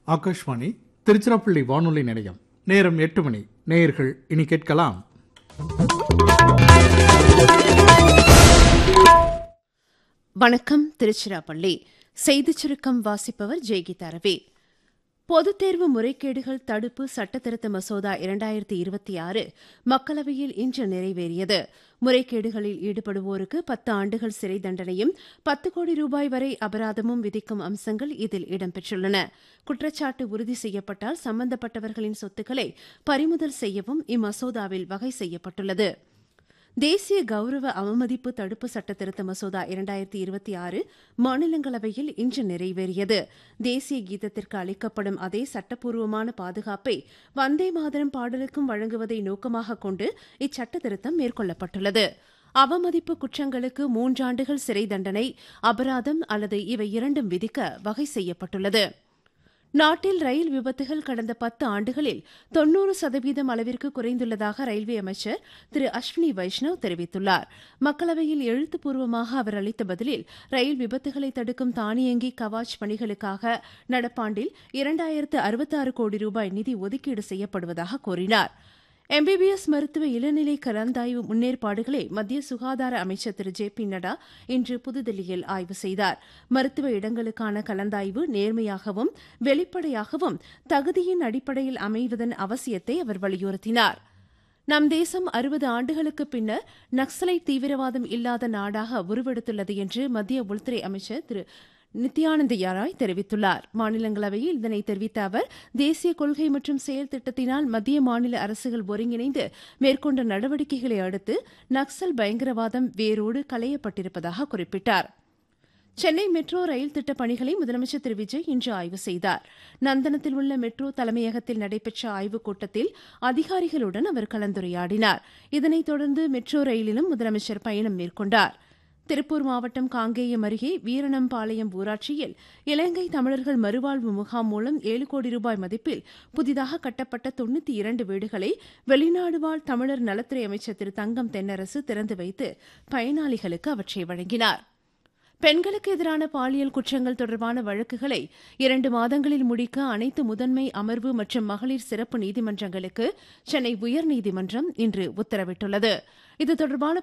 ஆகாஷ்வாணி திருச்சிராப்பள்ளி வானொலி நிலையம் நேரம் எட்டு மணி நேயர்கள் இனி கேட்கலாம் வணக்கம் திருச்சிராப்பள்ளி செய்திச் சுருக்கம் வாசிப்பவர் ஜெய்கீதா ரவி பொதுத் தேர்வு முறைகேடுகள் தடுப்பு சட்டத்திருத்த மசோதா இரண்டாயிரத்தி இருபத்தி ஆறு மக்களவையில் இன்று நிறைவேறியது முறைகேடுகளில் ஈடுபடுவோருக்கு பத்து ஆண்டுகள் சிறை தண்டனையும் பத்து கோடி ரூபாய் வரை அபராதமும் விதிக்கும் அம்சங்கள் இதில் இடம்பெற்றுள்ளன குற்றச்சாட்டு உறுதி செய்யப்பட்டால் சம்பந்தப்பட்டவர்களின் சொத்துக்களை பறிமுதல் செய்யவும் இம்மசோதாவில் வகை செய்யப்பட்டுள்ளது தேசிய கௌரவ அவமதிப்பு தடுப்பு சட்ட திருத்த மசோதா இரண்டாயிரத்தி இருபத்தி ஆறு மாநிலங்களவையில் இன்று நிறைவேறியது தேசிய கீதத்திற்கு அளிக்கப்படும் அதே சட்டப்பூர்வமான பாதுகாப்பை வந்தே மாதரம் பாடலுக்கும் வழங்குவதை நோக்கமாக கொண்டு இச்சட்ட திருத்தம் மேற்கொள்ளப்பட்டுள்ளது அவமதிப்பு குற்றங்களுக்கு மூன்றாண்டுகள் சிறை தண்டனை அபராதம் அல்லது இவை இரண்டும் விதிக்க வகை செய்யப்பட்டுள்ளது நாட்டில் ரயில் விபத்துகள் கடந்த பத்து ஆண்டுகளில் தொன்னூறு சதவீதம் அளவிற்கு குறைந்துள்ளதாக ரயில்வே அமைச்சர் திரு அஸ்வினி வைஷ்ணவ் தெரிவித்துள்ளார் மக்களவையில் எழுத்துப்பூர்வமாக அவர் அளித்த பதிலில் ரயில் விபத்துகளை தடுக்கும் தானியங்கி கவாச் பணிகளுக்காக நடப்பாண்டில் இரண்டாயிரத்து அறுபத்தாறு கோடி ரூபாய் நிதி ஒதுக்கீடு செய்யப்படுவதாக கூறினார் எம்பிபிஎஸ் மருத்துவ இளநிலை கலந்தாய்வு முன்னேற்பாடுகளை மத்திய சுகாதார அமைச்சர் திரு ஜே பி நட்டா இன்று புதுதில்லியில் ஆய்வு செய்தார் மருத்துவ இடங்களுக்கான கலந்தாய்வு நேர்மையாகவும் வெளிப்படையாகவும் தகுதியின் அடிப்படையில் அமைவதன் அவசியத்தை அவர் வலியுறுத்தினார் நம் தேசம் அறுபது ஆண்டுகளுக்கு பின்னர் நக்சலைட் தீவிரவாதம் இல்லாத நாடாக உருவெடுத்துள்ளது என்று மத்திய உள்துறை அமைச்சர் திரு நித்யானந்த யாராய் தெரிவித்துள்ளார் மாநிலங்களவையில் இதனை தெரிவித்த அவர் தேசிய கொள்கை மற்றும் செயல் திட்டத்தினால் மத்திய மாநில அரசுகள் ஒருங்கிணைந்து மேற்கொண்ட நடவடிக்கைகளை அடுத்து நக்சல் பயங்கரவாதம் வேரோடு களையப்பட்டிருப்பதாக குறிப்பிட்டார் சென்னை மெட்ரோ ரயில் திட்டப் பணிகளை முதலமைச்சர் திரு விஜய் இன்று ஆய்வு செய்தார் நந்தனத்தில் உள்ள மெட்ரோ தலைமையகத்தில் நடைபெற்ற ஆய்வுக் கூட்டத்தில் அதிகாரிகளுடன் அவர் கலந்துரையாடினார் இதனைத் தொடர்ந்து மெட்ரோ ரயிலிலும் முதலமைச்சர் பயணம் மேற்கொண்டார் திருப்பூர் மாவட்டம் காங்கேயம் அருகே வீரணம்பாளையம் ஊராட்சியில் இலங்கை தமிழர்கள் மறுவாழ்வு முகாம் மூலம் ஏழு கோடி ரூபாய் மதிப்பில் புதிதாக கட்டப்பட்ட தொண்ணூத்தி இரண்டு வீடுகளை வெளிநாடு வாழ் தமிழர் நலத்துறை அமைச்சர் திரு தங்கம் தென்னரசு திறந்து வைத்து பயனாளிகளுக்கு அவற்றை வழங்கினார் பெண்களுக்கு எதிரான பாலியல் குற்றங்கள் தொடர்பான வழக்குகளை இரண்டு மாதங்களில் முடிக்க அனைத்து முதன்மை அமர்வு மற்றும் மகளிர் சிறப்பு நீதிமன்றங்களுக்கு சென்னை உயர்நீதிமன்றம் இன்று உத்தரவிட்டுள்ளது இது தொடர்பான